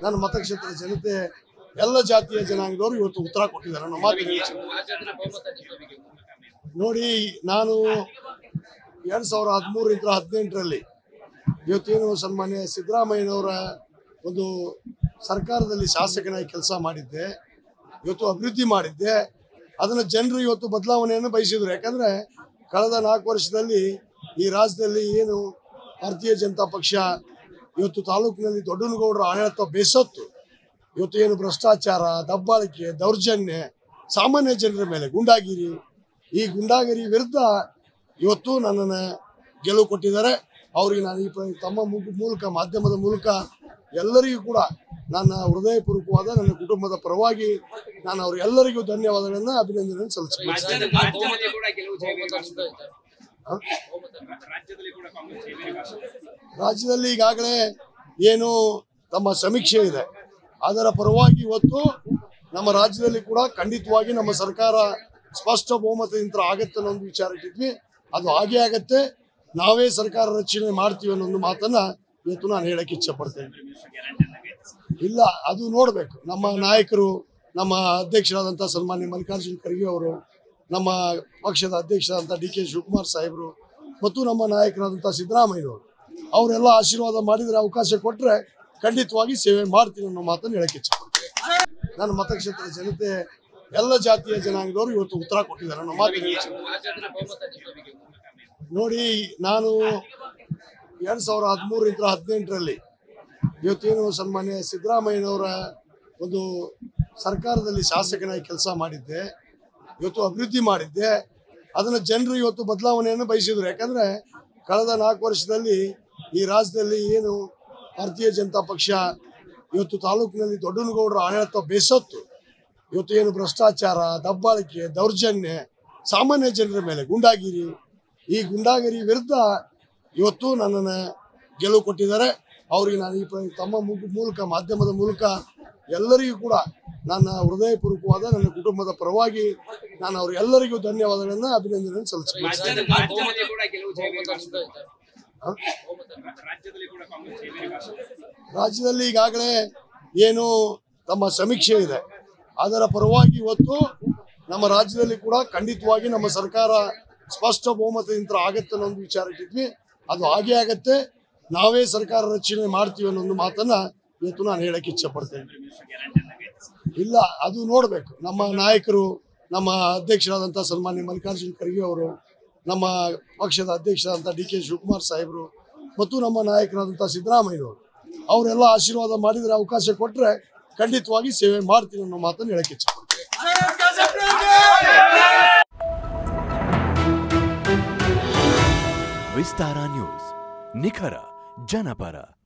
ನನ್ನ ಮತಕ್ಷೇತ್ರದ ಜನತೆ ಎಲ್ಲ ಜಾತಿಯ ಜನಾಂಗದವರು ಇವತ್ತು ಉತ್ತರ ಕೊಟ್ಟಿದ್ದಾರೆ ನಮ್ಮ ಮಾತಿನ ವಿಚಾರ. ರಾಜ್ಯದಲ್ಲಿ ಬಹುಮತ ನಿಮ್ಮೊಂದಿಗೆ ನೋಡಿ ನಾನು ಎರಡ್ ಸಾವಿರದ ಹದಿಮೂರರಿಂದ ಹದಿನೆಂಟರಲ್ಲಿ ಇವತ್ತೇನು ಸನ್ಮಾನ್ಯ ಸಿದ್ದರಾಮಯ್ಯನವರ ಒಂದು ಸರ್ಕಾರದಲ್ಲಿ ಶಾಸಕನಾಗಿ ಕೆಲಸ ಮಾಡಿದ್ದೆ ಇವತ್ತು ಅಭಿವೃದ್ಧಿ ಮಾಡಿದ್ದೆ ಅದನ್ನ ಜನರು ಇವತ್ತು ಬದಲಾವಣೆಯನ್ನು ಬಯಸಿದ್ರು ಯಾಕಂದ್ರೆ ಕಳೆದ ನಾಲ್ಕು ವರ್ಷದಲ್ಲಿ ಈ ರಾಜ್ಯದಲ್ಲಿ ಏನು ಭಾರತೀಯ ಜನತಾ ಪಕ್ಷ ಇವತ್ತು ತಾಲೂಕಿನಲ್ಲಿ ದೊಡ್ಡನಗೌಡರ ಆಡಳಿತ ಬೇಸತ್ತು ಇವತ್ತು ಏನು ಭ್ರಷ್ಟಾಚಾರ ದಬ್ಬಾಳಿಕೆ ದೌರ್ಜನ್ಯ ಸಾಮಾನ್ಯ ಜನರ ಮೇಲೆ ಗುಂಡಾಗಿರಿ ಈ ಗುಂಡಾಗಿರಿ ವಿರುದ್ಧ ಇವತ್ತು ನನ್ನನ್ನು ಗೆಲುವು ಕೊಟ್ಟಿದ್ದಾರೆ ಅವರಿಗೆ ನಾನು ಈ ಪ್ರ- ತಮ್ಮ ಮು- ಮೂಲಕ ಮಾಧ್ಯಮದ ಮೂಲಕ ಎಲ್ಲರಿಗೂ ಕೂಡ ನನ್ನ ಹೃದಯಪೂರ್ವಕವಾದ ನನ್ನ ಕುಟುಂಬದ ಪರವಾಗಿ ನಾನು ಅವರೆಲ್ಲರಿಗೂ ಧನ್ಯವಾದಗಳನ್ನ ಅಭಿನಂದನೆಯನ್ನು ಸಲ್ಲಿಸ್ತೀನಿ ರಾಜ್ಯದಲ್ಲಿ ಬಹುಮತ ಕೂಡ ಗೆಲುವು ಬಹುಮತ ನಿಮ್ದು ಇದೆ. ಹ? ಬಹುಮತ ರಾಜ್ಯದಲ್ಲಿ ಕೂಡ ಕಾಂಗ್ರೆಸ್ ಜೈವಿಕ ರಾಜ್ಯದಲ್ಲಿ ಈಗಾಗಲೇ ಏನು ತಮ್ಮ ಸಮೀಕ್ಷೆ ಇದೆ ಅದರ ಪರವಾಗಿ ಇವತ್ತು ನಮ್ಮ ರಾಜ್ಯದಲ್ಲಿ ಕೂಡ ಖಂಡಿತವಾಗಿ ನಮ್ಮ ಸರ್ಕಾರ ಸ್ಪಷ್ಟ ಬಹುಮತದಿಂದ ಆಗತ್ತೆ ಅನ್ನೋ ಒಂದು ವಿಚಾರ ಇಟ್ಟಿದ್ವಿ ಅದು ಹಾಗೆ ಆಗತ್ತೆ ನಾವೇ ಸರ್ಕಾರ ರಚನೆ ಮಾಡ್ತೀವಿ ಅನ್ನೋ ಒಂದು ಮಾತನ್ನ ಇವತ್ತು ನಾನು ಹೇಳಕ್ಕೆ ಇಚ್ಛೆ ಪಡ್ತೇನೆ ಇಲ್ಲ ಅದು ನೋಡಬೇಕು ನಮ್ಮ ನಾಯಕರು ನಮ್ಮ ಅಧ್ಯಕ್ಷರಾದಂಥ ಸನ್ಮಾನ್ಯ ಮಲ್ಲಿಕಾರ್ಜುನ್ ಖರ್ಗೆ ಅವರು ನಮ್ಮ ಪಕ್ಷದ ಅಧ್ಯಕ್ಷರಾದಂಥ ಡಿ ಕೆ ಶಿವಕುಮಾರ್ ಸಾಹೇಬರು ಮತ್ತು ನಮ್ಮ ನಾಯಕರಾದಂಥ ಸಿದ್ದರಾಮಯ್ಯನವರು ಅವರೆಲ್ಲ ಆಶೀರ್ವಾದ ಮಾಡಿದರೆ ಅವಕಾಶ ಕೊಟ್ಟರೆ ಖಂಡಿತವಾಗಿ ಸೇವೆ ಮಾಡ್ತೀನಿ ಅನ್ನೋ ಮಾತನ್ನು ಹೇಳಕ್ಕೆ ಇಚ್ಛೆ ಪಡ್ತೇನೆ ನನ್ನ ಮತಕ್ಷೇತ್ರದ ಜನತೆ ಎಲ್ಲ ಜಾತಿಯ ಜನಾಂಗದವರು ಇವತ್ತು ಉತ್ತರ ಕೊಟ್ಟಿದ್ದಾರೆ ನಮ್ಮ ಮಾತಿನ ವಿಚಾರ. ರಾಜ್ಯದಲ್ಲಿ ಬಹುಮತ ನಿಮ್ಮೊಂದಿಗೆ ನೋಡಿ ನಾನು ಎರಡ್ ಸಾವಿರದ ಹದಿಮೂರರಿಂದ ಹದಿನೆಂಟರಲ್ಲಿ ಇವತ್ತೇನು ಸನ್ಮಾನ್ಯ ಸಿದ್ದರಾಮಯ್ಯನವರ ಒಂದು ಸರ್ಕಾರದಲ್ಲಿ ಶಾಸಕನಾಗಿ ಕೆಲಸ ಮಾಡಿದ್ದೆ ಇವತ್ತು ಅಭಿವೃದ್ಧಿ ಮಾಡಿದ್ದೆ ಅದನ್ನ ಜನರು ಇವತ್ತು ಬದಲಾವಣೆಯನ್ನು ಬಯಸಿದ್ರು ಯಾಕಂದ್ರೆ ಕಳೆದ ನಾಲ್ಕು ವರ್ಷದಲ್ಲಿ ಈ ರಾಜ್ಯದಲ್ಲಿ ಏನು ಭಾರತೀಯ ಜನತಾ ಪಕ್ಷ ಇವತ್ತು ತಾಲೂಕಿನಲ್ಲಿ ದೊಡ್ಡನಗೌಡರ ಆಡಳಿತ ಬೇಸತ್ತು ಇವತ್ತು ಏನು ಭ್ರಷ್ಟಾಚಾರ ದಬ್ಬಾಳಿಕೆ ದೌರ್ಜನ್ಯ ಸಾಮಾನ್ಯ ಜನರ ಮೇಲೆ ಗುಂಡಾಗಿರಿ ಈ ಗುಂಡಾಗಿರಿ ವಿರುದ್ಧ ಇವತ್ತು ನನ್ನನ್ನು ಗೆಲುವು ಕೊಟ್ಟಿದ್ದಾರೆ ಅವರಿಗೆ ನಾನು ಈ ಪ್ರ- ತಮ್ಮ ಮು- ಮೂಲಕ ಮಾಧ್ಯಮದ ಮೂಲಕ ಎಲ್ಲರಿಗೂ ಕೂಡ ನನ್ನ ಹೃದಯಪೂರ್ವಕವಾದ ನನ್ನ ಕುಟುಂಬದ ಪರವಾಗಿ ನಾನು ಅವರೆಲ್ಲರಿಗೂ ಧನ್ಯವಾದಗಳನ್ನ ಅಭಿನಂದನೆಯನ್ನು ಸಲ್ಲಿಸ್ತೀನಿ ರಾಜ್ಯದಲ್ಲಿ ಬಹುಮತ ಕೂಡ ಗೆಲುವು ಬಹುಮತ ನಿಮ್ದು ಇದೆ. ಹ? ಬಹುಮತ ರಾಜ್ಯದಲ್ಲಿ ಕೂಡ ಕಾಂಗ್ರೆಸ್ ಜೈವಿಕ ರಾಜ್ಯದಲ್ಲಿ ಈಗಾಗಲೇ ಏನು ತಮ್ಮ ಸಮೀಕ್ಷೆ ಇದೆ ಅದರ ಪರವಾಗಿ ಇವತ್ತು ನಮ್ಮ ರಾಜ್ಯದಲ್ಲಿ ಕೂಡ ಖಂಡಿತವಾಗಿ ನಮ್ಮ ಸರ್ಕಾರ ಸ್ಪಷ್ಟ ಬಹುಮತದಿಂದ ಆಗತ್ತೆ ಅನ್ನೋ ಒಂದು ವಿಚಾರ ಇಟ್ಟಿದ್ವಿ ಅದು ಹಾಗೆ ಆಗತ್ತೆ ನಾವೇ ಸರ್ಕಾರ ರಚನೆ ಮಾಡ್ತೀವಿ ಅನ್ನೋ ಒಂದು ಮಾತನ್ನ ಇವತ್ತು ನಾನು ಹೇಳಕ್ಕೆ ಇಚ್ಛೆ ಪಡ್ತೇನೆ ಇಲ್ಲ ಅದು ನೋಡಬೇಕು ನಮ್ಮ ನಾಯಕರು ನಮ್ಮ ಅಧ್ಯಕ್ಷರಾದಂಥ ಸನ್ಮಾನ್ಯ ಮಲ್ಲಿಕಾರ್ಜುನ್ ಖರ್ಗೆ ಅವರು ನಮ್ಮ ಪಕ್ಷದ ಅಧ್ಯಕ್ಷರಾದಂಥ ಡಿ ಕೆ ಶಿವಕುಮಾರ್ ಸಾಹೇಬರು ಮತ್ತು ನಮ್ಮ ನಾಯಕರಾದಂಥ ಸಿದ್ದರಾಮಯ್ಯನವರು ಅವರೆಲ್ಲ ಆಶೀರ್ವಾದ ಮಾಡಿದರೆ ಅವಕಾಶ ಕೊಟ್ಟರೆ ಖಂಡಿತವಾಗಿ ಸೇವೆ ಮಾಡ್ತೀನಿ ಅನ್ನೋ ಮಾತನ್ನು ಹೇಳಕ್ಕೆ ಇಚ್ಛೆ ಪಡ್ತೀನಿ. ವಿಸ್ತಾರ ನ್ಯೂಸ್ ನಿಖರ ಜನಪರ